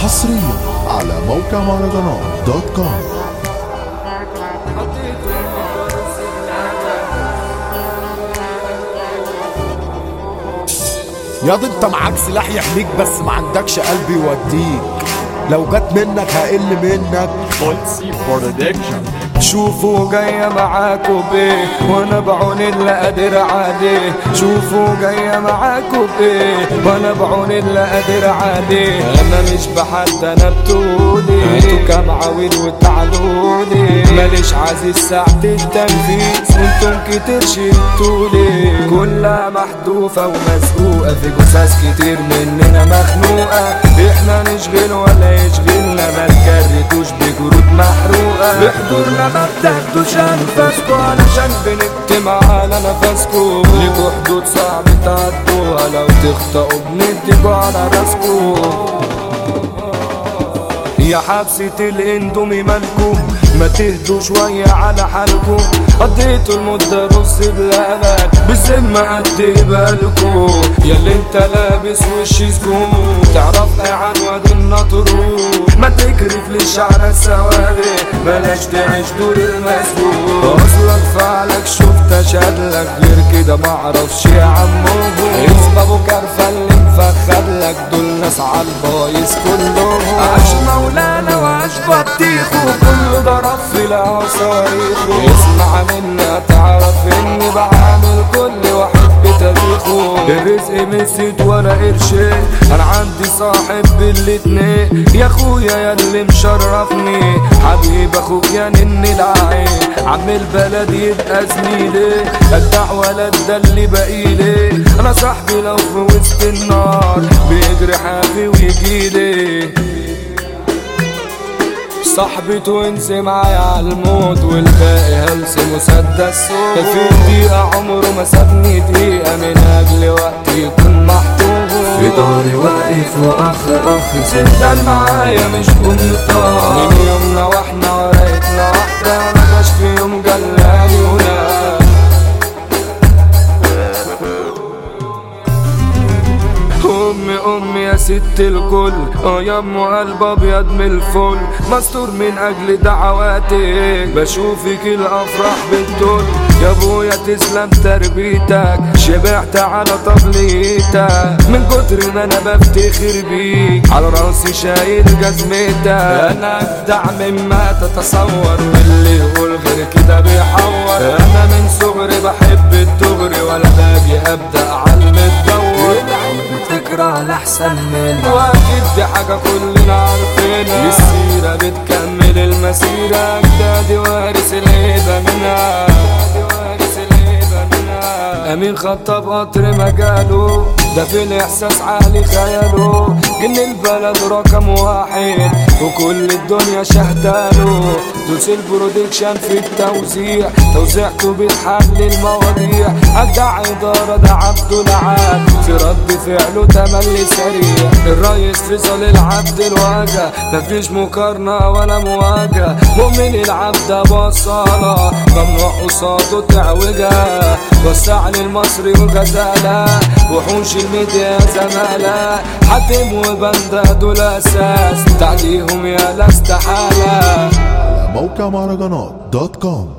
حصريا على موقع مهرجانات دوت كوم ياض انت معاك سلاح يحميك بس ما عندكش قلب يوديك لو جت منك هقل منك Bolsi Production شوفوا جاية معاكوا بيه وانا بعون اللي قادر عليه شوفوا جاية معاكوا بيه وانا بعون اللي قادر عليه انا مش بحد انا بتقولي انتوا كام عويل وتعالولي ماليش عايز ساعة التنفيذ وانتم كتير شلتولي كلها محذوفة ومزقوقة في جثث كتير مننا مخنوقة احنا نشغل ولا يشغلنا ما تكرتوش بجرود محروقة بحضورنا ما بتاخدوش انفاسكوا علشان بنكتم على نفسكوا ليكوا حدود صعب تعدوها لو تخطئوا بنديكوا على راسكوا يا حبسة الاندومي مالكم ما تهدوا شوية على حالكم قضيتوا المدة نص بلالك بالذمة قد بالكم يا اللي انت لابس وش سكون تعرف ايه عن واد النطرون ما تكرف للشعر السواري بلاش تعيش دور المسؤول اصلك فعلك شفت شكلك غير كده معرفش يا عمو اسبابه كارفة اللي مفخدلك دول ناس عالبايظ كلهم عاش مولانا وعاش بطيخه كله ضرب في العصايخه اسمع مني تعرف اني بعمل كل واحد بتاريخه الرزق مسد ولا قرشين انا عندي صاحب بالاتنين يا اخويا يا اللي مشرفني حبيب اخوك يا نن العين عم البلد يبقى زميلي ادع ولد ده اللي بقيلي انا صاحبي لو في وسط النار بيجري حافي ويجيلي صاحبي توينز معايا عالموت والباقي هلس مسدس في دقيقة عمره ما سابني دقيقة من أجل وقت يكون محطوط في داري واقف وأخ أخ سندان معايا مش بنطاق من يومنا واحنا ورقتنا واحدة ما جاش في يوم جلاني هناك امي امي يا ست الكل اه يا ام قلب ابيض من الفل مستور من اجل دعواتك بشوفك الافراح بالدل يا ابويا تسلم تربيتك شبعت على طبليتك من كتر ما انا بفتخر بيك على راسي شايل جزمتك انا اجدع مما تتصور واللي يقول غير كده بيحور انا من صغري بحب الدغري ولا باجي ابدا علم الدور بتكره الاحسن منه واكيد دي حاجه كلنا عارفينها السيره بتكمل المسيره اجدادي وارث الهيبه منها أجدادي وارث الهيبة منها امين خطاب قطر مجاله ده في الاحساس عالي خياله جن البلد رقم واحد وكل الدنيا شهداله دوس البرودكشن في التوزيع توزيعته بتحل المواضيع اجدع اداره ده عبده العاب في رد فعله تملي سريع الريس فيصل العبد الواجهه مفيش مقارنه ولا مواجهه مؤمن العبد بصاله ممنوع قصاده تعوجه وسع للمصري وغزاله وحوش الميديا زماله حاتم وبندا دول اساس تعديهم يا لا استحاله على موقع مهرجانات دوت كوم